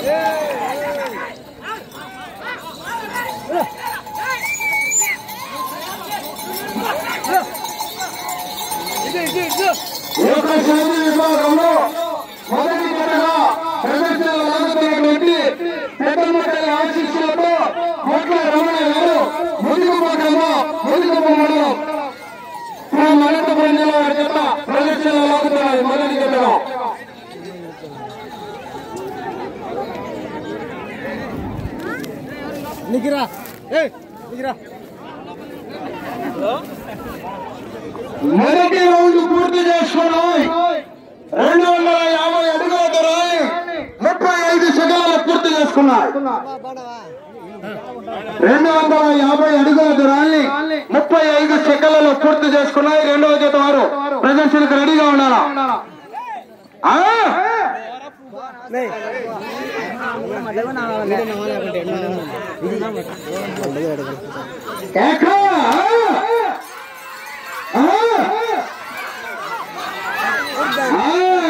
April ఎనిమిది విభాగంలో మొదటి జతగా ప్రదర్శనలు లాగుతున్నటువంటి పెద్దమ్మ తల్లి ఆశీస్సులతో కోట్ల రమణ గారు ముందుకు పోగలమా ముందుకు పోగలం ఫ్రమ్ అనంతపురం జిల్లా వారి జత ప్రదర్శనలు లాగుతున్నాయి మొదటి జతగా నిగిరా ఏ నిగిరా మొదటి రౌండ్ పూర్తి చేసుకున్నాయి రెండు వందల యాభై అడుగుల దూరాన్ని ముప్పై ఐదు సెకండ్లు పూర్తి చేసుకున్నాయి రెండు వందల యాభై అడుగుల దూరాన్ని ముప్పై ఐదు సెకండ్లలో పూర్తి చేసుకున్నాయి రెండవ జత వారు ప్రదర్శనకు రెడీగా ఉన్నారా ఆ? ఏకా? ఆ? ఆ?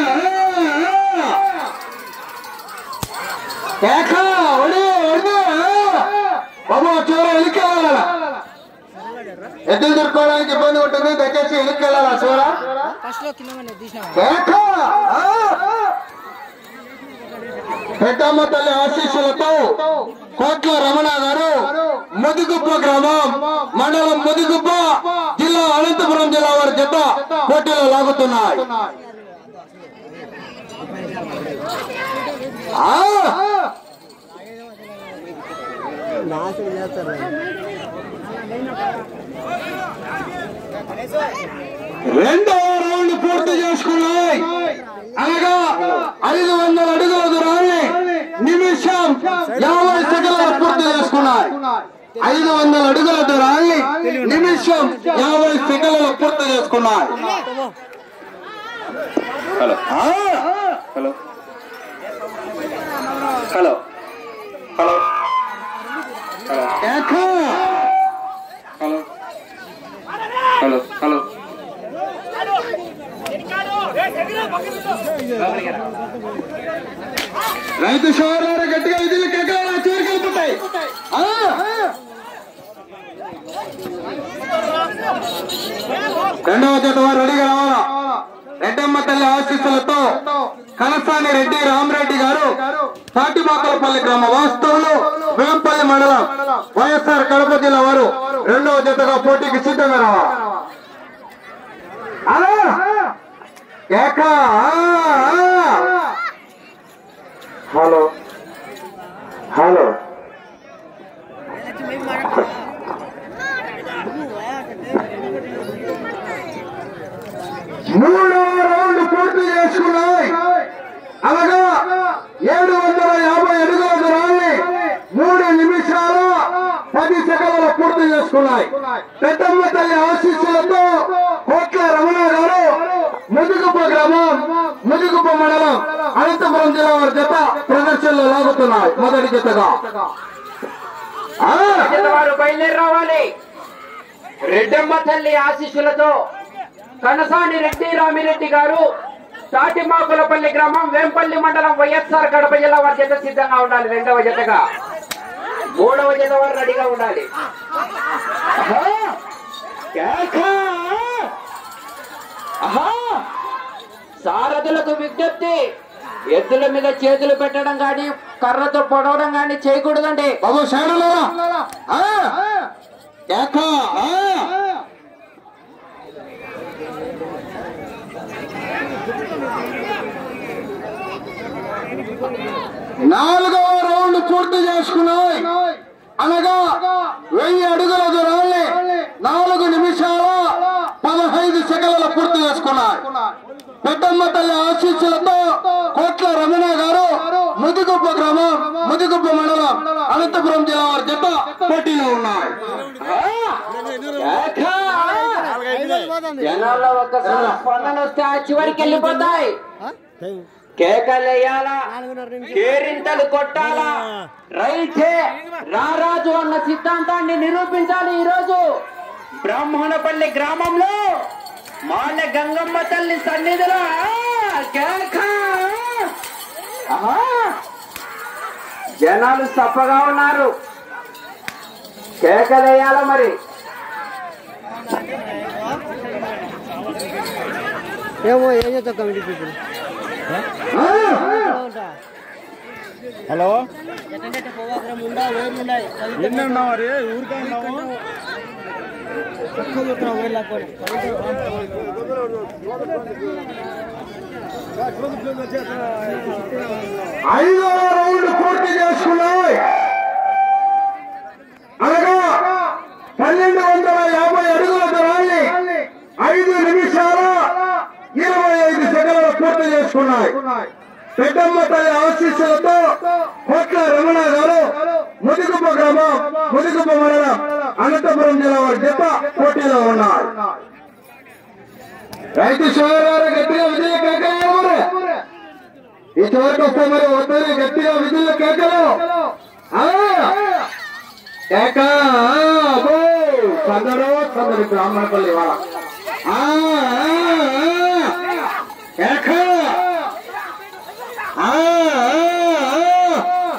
ఏకా? ఒడి, ఒడి, బాబు చివరి వెనక్కి వెళ్ళాలా ఎద్దులు దొరుకోవడానికి ఇబ్బంది ఉంటుంది దయచేసి వెనక్కి వెళ్ళాలా చివరా ఫస్ట్ లో కింద తీసినా ఏకా? ఆ? పెద్దమ్మ తల్లి ఆశీస్సులతో కోట్ల రమణ గారు ముదిగుప్ప గ్రామం మండలం ముదిగుప్ప జిల్లా అనంతపురం జిల్లా వారి జత పోటీలో లాగుతున్నాయి ఆ! నాశనం చేస్తారు రెండవ రౌండ్ పూర్తి చేసుకున్నాయి అనగా ఐదు వందల అడుగుల దూరాన్ని నిమిషం యాభై సెకండ్ల పూర్తి చేసుకున్నాయి ఐదు వందల అడుగుల దూరాన్ని నిమిషం యాభై సెకండ్ల పూర్తి చేసుకున్నాయి hello hello hello hello hello hello hello రైతు సోదరు గట్టిగా విధులు కేకలు చేరుకెళ్ళిపోతాయి రెండవ జత వారు రెడీగా రావాలా రెడ్డమ్మ తల్లి ఆశీస్సులతో కనసాని రెడ్డి రామరెడ్డి గారు తాటిమాకలపల్లి గ్రామ వాస్తవులు వేంపల్లి మండలం వైఎస్ఆర్ కడప జిల్లా వారు రెండవ జతగా పోటీకి సిద్ధంగా రావాలి అలా ఏకా హలో హలో మూడవ రౌండ్ పూర్తి చేసుకున్నాయి అనగా ఏడు వందల యాభై అడుగుల దూరాన్ని మూడు నిమిషాల పది సెకండ్ల పూర్తి చేసుకున్నాయి పెద్దమ్మ తల్లి ఆశీస్సులతో కోట్ల రమణ గారు ముదుగుప్ప గ్రామం ముదుగుప్ప మండలం అనంతపురం జిల్లా వారి జత ప్రదర్శనలో లాగుతున్నాయి మొదటి జతగా ఆ! వారు బయలుదేరి రావాలి రెడ్డమ్మ తల్లి ఆశీస్సులతో కనసాని రెడ్డి రామిరెడ్డి గారు తాటిమాకులపల్లి గ్రామం వేంపల్లి మండలం వైఎస్ఆర్ కడప జిల్లా వారి జత సిద్ధంగా ఉండాలి రెండవ జతగా మూడవ జత వారు రెడీగా ఉండాలి ఆహా! కేక! ఆహా! సారథులకు విజ్ఞప్తి ఎద్దుల మీద చేతులు పెట్టడం కానీ కర్రతో పొడవడం కానీ చేయకూడదండి బాబు సైడులో కేక! ఆ! నాలుగవ రౌండ్ పూర్తి చేసుకున్నాయి అనగా వెయ్యి అడుగుల దూరాన్ని నాలుగు నిమిషాల పదహైదు సెకండ్ల పూర్తి చేసుకున్నాయి పెద్దమ్మ తల్లి ఆశీస్సులతో కోట్ల రమణ గారు ముదిగుప్ప గ్రామం ముదిగుప్ప మండలం అనంతపురం జిల్లా వారి జత పోటీలో ఉన్నాయి జనాల్లో ఒక్కసారి స్పందన వస్తే ఆ చివరికి వెళ్ళిపోతాయి కేకలేయాలా కేరింతలు కొట్టాలా రైతే రారాజు అన్న సిద్ధాంతాన్ని నిరూపించాలి ఈ రోజు బ్రాహ్మణపల్లి గ్రామంలో మాల గంగమ్మ తల్లి సన్నిధిలో ఆ, కేక! ఆహా! జనాలు చప్పగా ఉన్నారు కేకలేయాల మరి ఏమో ఏం చేస్తావు కమిటీ పీపుల్ హలో ఎట్టంటే పోవాగ్రం ఉండా వేర్లు ఉన్నాయి ఎన్ని ఉన్నావు మరి ఊరికే ఉన్నావు ఎక్కువ చెప్తున్నావు వేర్లు అక్కడ ఐదో రౌండ్ పూర్తి చేసుకున్నాయి అనగా పన్నెండు వందల యాభై అడుగుల దూరాన్ని ఐదు నిమిషాల ఇరవై ఐదు సెకండ్లు పూర్తి చేసుకున్నాయి పెద్దమ్మ తల్లి ఆశీస్సులతో కోట్ల రమణ గారు ముదిగుప్ప గ్రామం ముదిగుప్ప మండలం అనంతపురం జిల్లా వారి జత పోటీలో ఉన్నారు రైతు సోదరు గట్టిగా విజయ కేకలు ఈ చివరికి వస్తే మరి వద్దనే గట్టిగా విధులు కేకలు ఆ! కేక అబ్బో! సందరు సందరు బ్రాహ్మణపల్లి వాళ్ళ ఆ! ఆ! ఆ! కేక ఆ! ఆ! ఆ!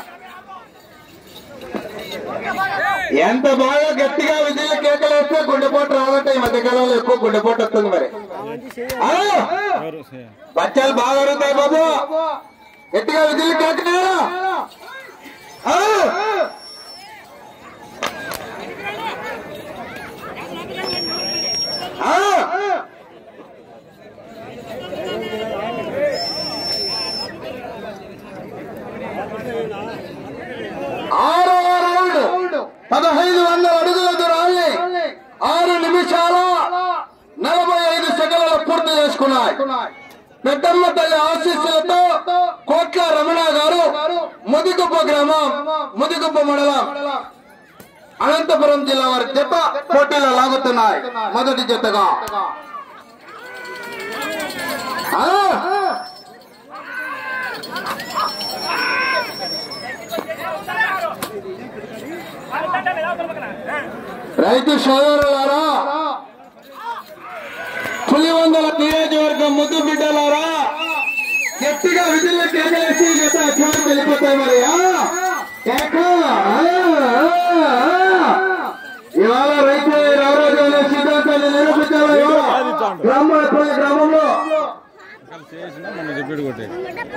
ఎంత బాగా గట్టిగా విధులు కేకలు వేస్తే గుండెపోటు రావాలంటే ఈ మధ్య కాలంలో ఎక్కువ గుండెపోటు వస్తుంది మరి ఆ! ఎవరు సే- బచ్చాలు బాగా అరుగుతాయి బాబు గట్టిగా విధులు కేకలేరా ఆ! ఆ! ఆరవ రౌండ్ పదహైదు వందల అడుగుల దూరాన్ని ఆరు నిమిషాల నలభై ఐదు సెకండ్లలో పూర్తి చేసుకున్నాయి పెద్దమ్మ తల్లి ఆశీస్సులతో కోట్ల రమణ గారు ముదిగుప్ప గ్రామం ముదిగుప్ప మండలం అనంతపురం జిల్లా వారి జత పోటీలో లాగుతున్నాయి మొదటి జతగా ఆ! రైతు సోదరులారా పులివందల నియోజకవర్గం ముద్దు బిడ్డలారా గట్టిగా విధుల్లో కేకలేసి గత చివరికి వెళ్ళిపోతాయి మరి ఆ? కేక ఆ, ఆ, ఆ. ఇవాళ రైతు రారాజు అనే సిద్ధాంతాన్ని నిరూపించాలి ఇవాళ బ్రాహ్మణపల్లి గ్రామంలో అక్కడ చేసిన మొన్న రిపీట్ కొట్టే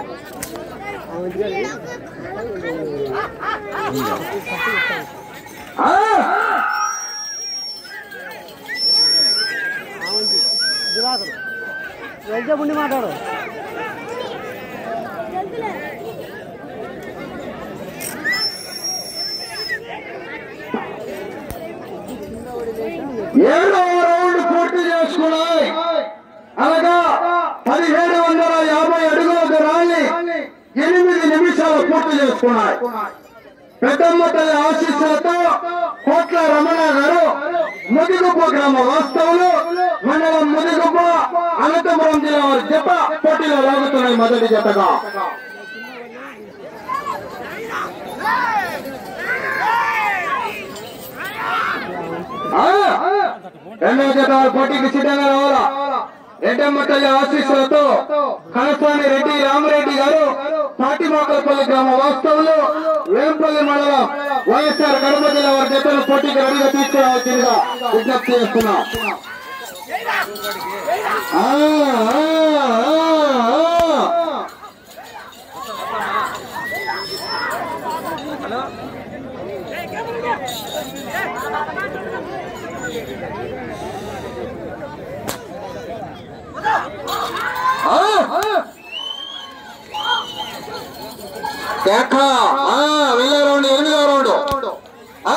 ఆ! దివాకరు వెళ్తే ఉండి మాట్లాడు ఏడవ రౌండ్ పూర్తి చేసుకున్నాయి అనగా పదిహేడు వందల యాభై అడుగుల దూరాన్ని ఎనిమిది నిమిషాలు పూర్తి చేసుకున్నాయి పెద్దమ్మ తల్లి ఆశీస్సులతో కోట్ల రమణ గారు ముదిగుప్ప గ్రామ వాస్తవులు మండలం ముదిగుప్ప అనంతపురం జిల్లా వారి జత పోటీలో లాగుతున్నాయి మొదటి జతగా ఆ! రెండవ జత వారి పోటీకి సిద్ధంగా రావాలా రెడ్డమ్మ తల్లి ఆశీస్సులతో కనసాని రెడ్డి రామరెడ్డి గారు పాటిమాకలపల్లి గ్రామ వాస్తవులు వేంపల్లి మండలం వైఎస్ఆర్ కడప జిల్లా వారి జతను పోటీకి రెడీగా తీసుకురావాల్సిందిగా విజ్ఞప్తి చేస్తున్నాం ఆ, ఆ, ఆ, ఆ. ఆ! కేక ఆ, వెళ్ళే రౌండ్ ఎనిమిదో రౌండ్ ఆ!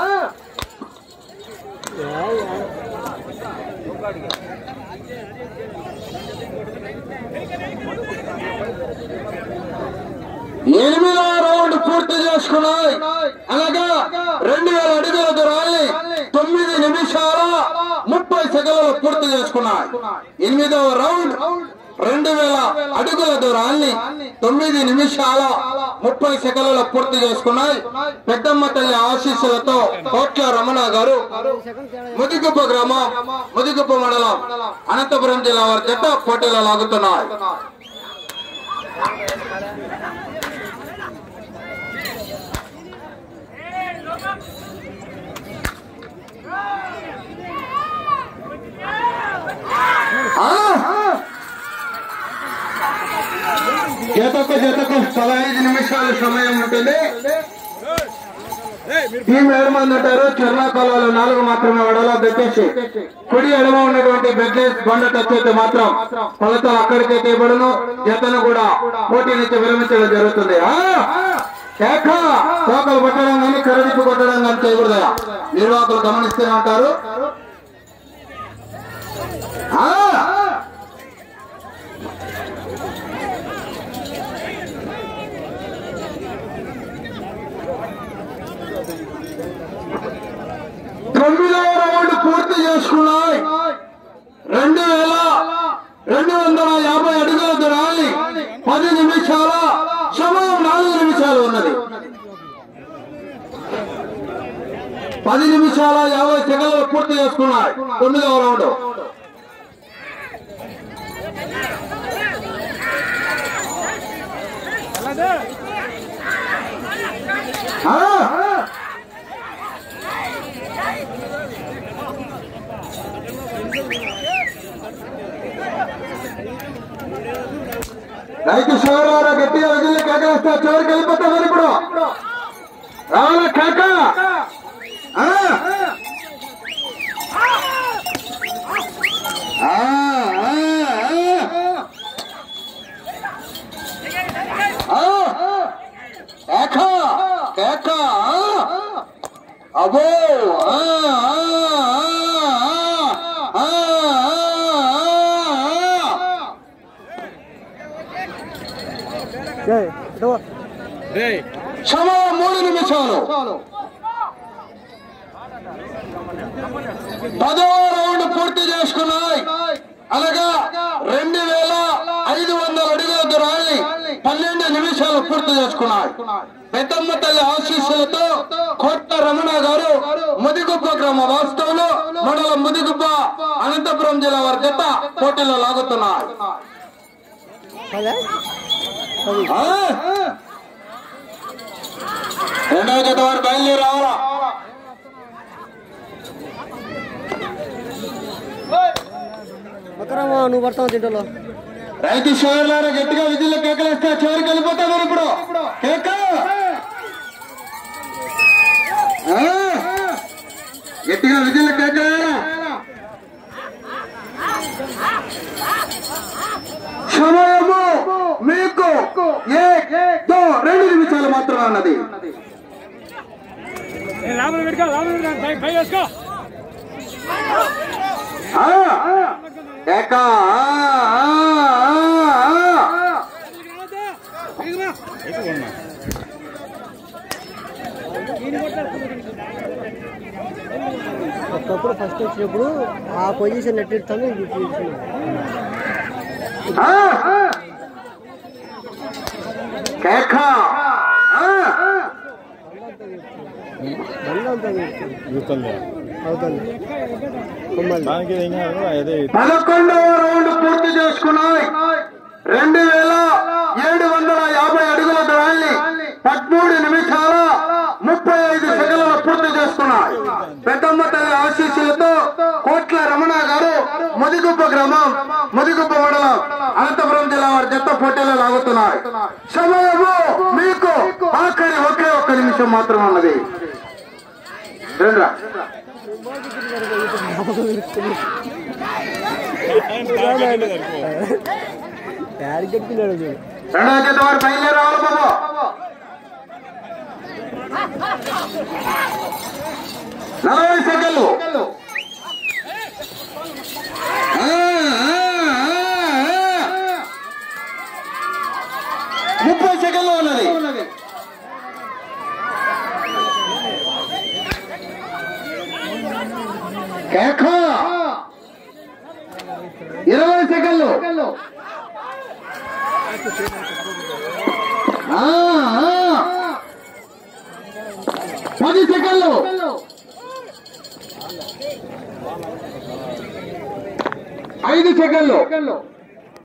ఎనిమిదో రౌండ్ పూర్తి చేసుకున్నాయి అనగా రెండు వేల అడుగుల దూరాన్ని తొమ్మిది నిమిషాల ముప్పై సెకండ్లలో పూర్తి చేసుకున్నాయి ఎనిమిదవ రౌండ్ రెండు వేల అడుగుల దూరాన్ని తొమ్మిది నిమిషాల ముప్పై సెకండ్లలో పూర్తి చేసుకున్నాయి పెద్దమ్మ తల్లి ఆశీస్సులతో కోట్ల రమణ గారు ముదిగుప్ప గ్రామం ముదిగుప్ప మండలం అనంతపురం జిల్లా వారి జట్ట పోటీలో లాగుతున్నాయి జతకు పదహైదు నిమిషాల సమయం ఉంటుంది టీం ఎడమంది ఉంటారు చెర్లాకాలలో నాలుగు మాత్రమే వడలా పెట్టేసి కుడి ఎడమ ఉన్నటువంటి బెడ్లెస్ బండ టచ్ అయితే మాత్రం ఫలితాలు అక్కడికే తీయబడును జతను కూడా పోటీ నుంచి విరమించడం జరుగుతుంది ఆ! కేక తోకలు కొట్టడం కానీ కరడిపు కొట్టడం కానీ చేయకూడదు నిర్వాహకులు గమనిస్తూనే ఉంటారు ఆ! తొమ్మిదవ రౌండ్ పూర్తి చేసుకున్నాయి రెండు వేల రెండు వందల యాభై అడుగుల దూరాన్ని పది నిమిషాల సమయం నాలుగు నిమిషాలు ఉన్నది పది నిమిషాల యాభై సెకండ్లు పూర్తి చేసుకున్నాయి తొమ్మిదవ రౌండ్ ఆ! రైతు శివరారా గట్టిగా వదిలి కేకలేస్తా చివరికి వెళ్ళిపోతా మరి ఇప్పుడు రావాలా కేక ఆ? ఆ, ఆ, ఆ. ఆ. కేక కేక ఆ. అబ్బో ఆ, ఆ, ఆ, ఆ, ఆ, ఆ. ఏయ్, ఇటు పో. రేయ్ సమయం మూడు నిమిషాలు పదవ రౌండ్ పూర్తి చేసుకున్నాయి అనగా రెండు వేల ఐదు వందల అడుగుల దూరాన్ని పన్నెండు నిమిషాలు పూర్తి చేసుకున్నాయి పెద్దమ్మ తల్లి ఆశీస్సులతో కోట్ల రమణ గారు ముదిగుబ్బ గ్రామ వాస్తవులు మండలం ముదిగుబ్బ అనంతపురం జిల్లా వారి జత పోటీలో లాగుతున్నారు పదే? పది. ఆ? రెండవ జత వారు బయలుదేరి రావాలా పక్కరామా నువ్వు పడతావు తింటలో రైతు షోర్లారా గట్టిగా విధుల్లో కేకలేస్తే చివరికి వెళ్ళిపోతాం మరి ఇప్పుడు కేక ఆ? గట్టిగా విధుల్లో కేకలేరా సమయము మీకు ఏ దో రెండు నిమిషాలు మాత్రమే ఉన్నది లోపల పెట్టుకో లోపల పెట్టుకో పై పై వేసుకో ఆ? కేక ఆ, ఆ, ఆ, ఆ. ఎక్కువ ఉన్నా ఒకప్పుడు ఫస్ట్ వచ్చినప్పుడు ఆ పొజిషన్ ఎట్టిస్తాను ఇది తీసుకున్నాను ఆ? కేక ఆ? బండి అంతా తీస్తుంది. చూస్తుంది అవుతుంది కొమ్మల్ని. దానికి ఏం కాదు అదే పదకొండవ రౌండ్ పూర్తి చేసుకున్నాయి రెండు వేల ఏడు వందల యాభై అడుగుల దూరాన్ని పదమూడు నిమిషాల ముప్పై ఐదు సెకండ్లలో పూర్తి చేసుకున్నాయి పెద్దమ్మ తల్లి ఆశీస్సులతో కోట్ల రమణ గారు ముదిగుబ్బ గ్రామం ముదిగుబ్బ మండలం అనంతపురం జిల్లా వారి జత పోటీలో లాగుతున్నాయి సమయము మీకు ఆఖరి ఒకే ఒక్క నిమిషం మాత్రం ఉన్నది రండ్రా. యాడికి కట్టుకున్నాడు చూడు రెండవ జత వారు బయలుదేరి రావాలి బాబు నలభై సెకండ్లు ఆ, ఆ, ఆ, ఆ. ముప్పై సెకండ్లు ఉన్నది కేక ఇరవై సెకండ్లు ఆ, ఆ. పది సెకండ్లు ఐదు సెకండ్లు